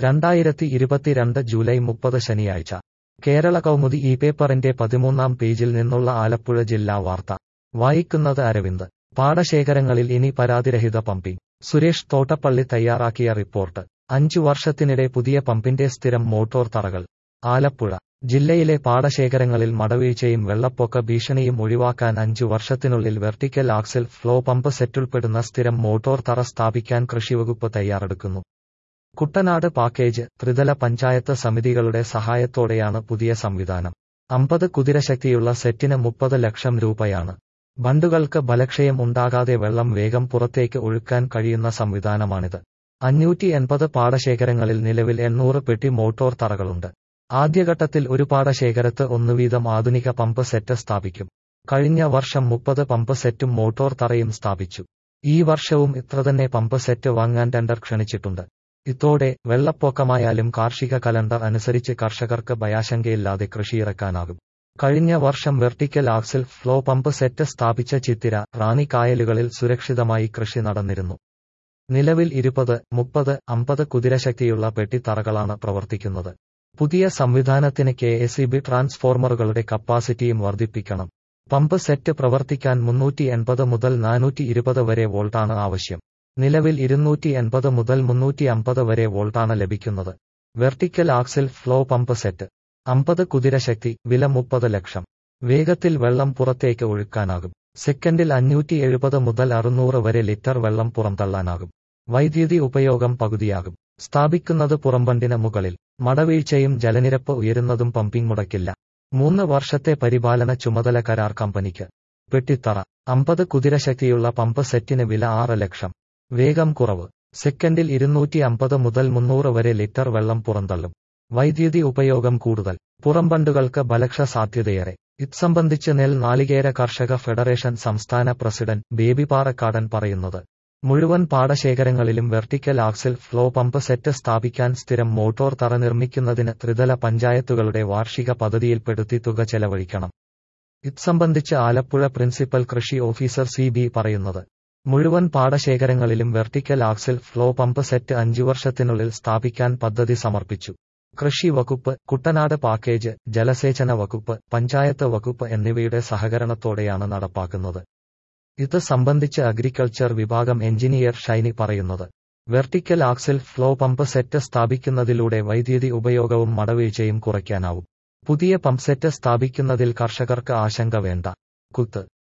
രണ്ടായിരത്തി ഇരുപത്തിരണ്ട് ജൂലൈ മുപ്പത് ശനിയാഴ്ച കേരള കൗമുദി ഈ പേപ്പറിന്റെ പതിമൂന്നാം പേജിൽ നിന്നുള്ള ആലപ്പുഴ ജില്ലാ വാർത്ത വായിക്കുന്നത് അരവിന്ദ് പാടശേഖരങ്ങളിൽ ഇനി പരാതിരഹിത പമ്പിംഗ് സുരേഷ് തോട്ടപ്പള്ളി തയ്യാറാക്കിയ റിപ്പോർട്ട് അഞ്ചു വർഷത്തിനിടെ പുതിയ പമ്പിന്റെ സ്ഥിരം മോട്ടോർ തറകൾ ആലപ്പുഴ ജില്ലയിലെ പാടശേഖരങ്ങളിൽ മടവീഴ്ചയും വെള്ളപ്പൊക്ക ഭീഷണിയും ഒഴിവാക്കാൻ അഞ്ചു വർഷത്തിനുള്ളിൽ വെർട്ടിക്കൽ ആക്സിൽ ഫ്ലോ പമ്പ് സെറ്റുൾപ്പെടുന്ന സ്ഥിരം മോട്ടോർ തറ സ്ഥാപിക്കാൻ കൃഷിവകുപ്പ് തയ്യാറെടുക്കുന്നു കുട്ടനാട് പാക്കേജ് ത്രിതല പഞ്ചായത്ത് സമിതികളുടെ സഹായത്തോടെയാണ് പുതിയ സംവിധാനം അമ്പത് കുതിരശക്തിയുള്ള സെറ്റിന് മുപ്പത് ലക്ഷം രൂപയാണ് ബണ്ടുകൾക്ക് ബലക്ഷയം ഉണ്ടാകാതെ വെള്ളം വേഗം പുറത്തേക്ക് ഒഴുക്കാൻ കഴിയുന്ന സംവിധാനമാണിത് അഞ്ഞൂറ്റി എൺപത് പാടശേഖരങ്ങളിൽ നിലവിൽ എണ്ണൂറ് പെട്ടി മോട്ടോർ തറകളുണ്ട് ആദ്യഘട്ടത്തിൽ ഒരു പാടശേഖരത്ത് ഒന്നുവീതം ആധുനിക പമ്പ് സെറ്റ് സ്ഥാപിക്കും കഴിഞ്ഞ വർഷം മുപ്പത് പമ്പ് സെറ്റും മോട്ടോർ തറയും സ്ഥാപിച്ചു ഈ വർഷവും ഇത്രതന്നെ പമ്പ് സെറ്റ് വാങ്ങാൻ ടെൻഡർ ക്ഷണിച്ചിട്ടുണ്ട് ഇതോടെ വെള്ളപ്പൊക്കമായാലും കാർഷിക കലണ്ടർ അനുസരിച്ച് കർഷകർക്ക് ഭയാശങ്കയില്ലാതെ കൃഷിയിറക്കാനാകും കഴിഞ്ഞ വർഷം vertical axial flow pump set സ്ഥാപിച്ച ചിത്തിര റാണി കായലുകളിൽ സുരക്ഷിതമായി കൃഷി നടന്നിരുന്നു നിലവിൽ ഇരുപത് മുപ്പത് അമ്പത് കുതിരശക്തിയുള്ള പെട്ടിത്തറകളാണ് പ്രവർത്തിക്കുന്നത് പുതിയ സംവിധാനത്തിന് കെ എസ് ഇ ബി ട്രാൻസ്ഫോർമറുകളുടെ കപ്പാസിറ്റിയും വർദ്ധിപ്പിക്കണം പമ്പ് സെറ്റ് പ്രവർത്തിക്കാൻ മുന്നൂറ്റി എൺപത് മുതൽ നാനൂറ്റി ഇരുപത് വരെ വോൾട്ടാണ് ആവശ്യം നിലവിൽ ഇരുന്നൂറ്റി എൺപത് മുതൽ മുന്നൂറ്റി അമ്പത് വരെ വോൾട്ടാണ് ലഭിക്കുന്നത് vertical axial flow pump set അമ്പത് കുതിരശക്തി വില മുപ്പത് ലക്ഷം വേഗത്തിൽ വെള്ളം പുറത്തേക്ക് ഒഴുക്കാനാകും സെക്കൻഡിൽ അഞ്ഞൂറ്റി എഴുപത് മുതൽ അറുന്നൂറ് വരെ ലിറ്റർ വെള്ളം പുറന്തള്ളാനാകും വൈദ്യുതി ഉപയോഗം പകുതിയാകും സ്ഥാപിക്കുന്നത് പുറംബണ്ടിന് മുകളിൽ മടവീഴ്ചയും ജലനിരപ്പ് ഉയരുന്നതും പമ്പിംഗ് മുടക്കില്ല മൂന്ന് വർഷത്തെ പരിപാലന ചുമതല കരാർ കമ്പനിക്ക് പെട്ടിത്തറ അമ്പത് കുതിരശക്തിയുള്ള പമ്പ് സെറ്റിന് വില ആറ് ലക്ഷം വേഗം കുറവ് സെക്കൻഡിൽ ഇരുന്നൂറ്റി അമ്പത് മുതൽ മുന്നൂറ് വരെ ലിറ്റർ വെള്ളം പുറന്തള്ളും വൈദ്യുതി ഉപയോഗം കൂടുതൽ പുറംബണ്ടുകൾക്ക് ബലക്ഷ സാധ്യതയേറെ ഇത് സംബന്ധിച്ച് നെൽ നാളികേര കർഷക ഫെഡറേഷൻ സംസ്ഥാന പ്രസിഡന്റ് ബേബി പാറക്കാടൻ പറയുന്നത് മുഴുവൻ പാടശേഖരങ്ങളിലും vertical axial flow pump set സ്ഥാപിക്കാൻ സ്ഥിരം മോട്ടോർ തറ നിർമ്മിക്കുന്നതിന് ത്രിതല പഞ്ചായത്തുകളുടെ വാർഷിക പദ്ധതിയിൽപ്പെടുത്തി തുക ചെലവഴിക്കണം ഇത് സംബന്ധിച്ച് ആലപ്പുഴ പ്രിൻസിപ്പൽ കൃഷി ഓഫീസർ സി ബി പറയുന്നത് മുഴുവൻ പാടശേഖരങ്ങളിലും vertical axial flow pump set അഞ്ചു വർഷത്തിനുള്ളിൽ സ്ഥാപിക്കാൻ പദ്ധതി സമർപ്പിച്ചു കൃഷി വകുപ്പ് കുട്ടനാട് പാക്കേജ് ജലസേചന വകുപ്പ് പഞ്ചായത്ത് വകുപ്പ് എന്നിവയുടെ സഹകരണത്തോടെയാണ് നടപ്പാക്കുന്നത് ഇത് സംബന്ധിച്ച് അഗ്രികൾച്ചർ വിഭാഗം എഞ്ചിനീയർ ഷൈനി പറയുന്നത് vertical axial flow pump set സ്ഥാപിക്കുന്നതിലൂടെ വൈദ്യുതി ഉപയോഗവും മടവീഴ്ചയും കുറയ്ക്കാനാവും പുതിയ പമ്പ് സെറ്റ് സ്ഥാപിക്കുന്നതിൽ കർഷകർക്ക് ആശങ്ക വേണ്ട കുത്ത്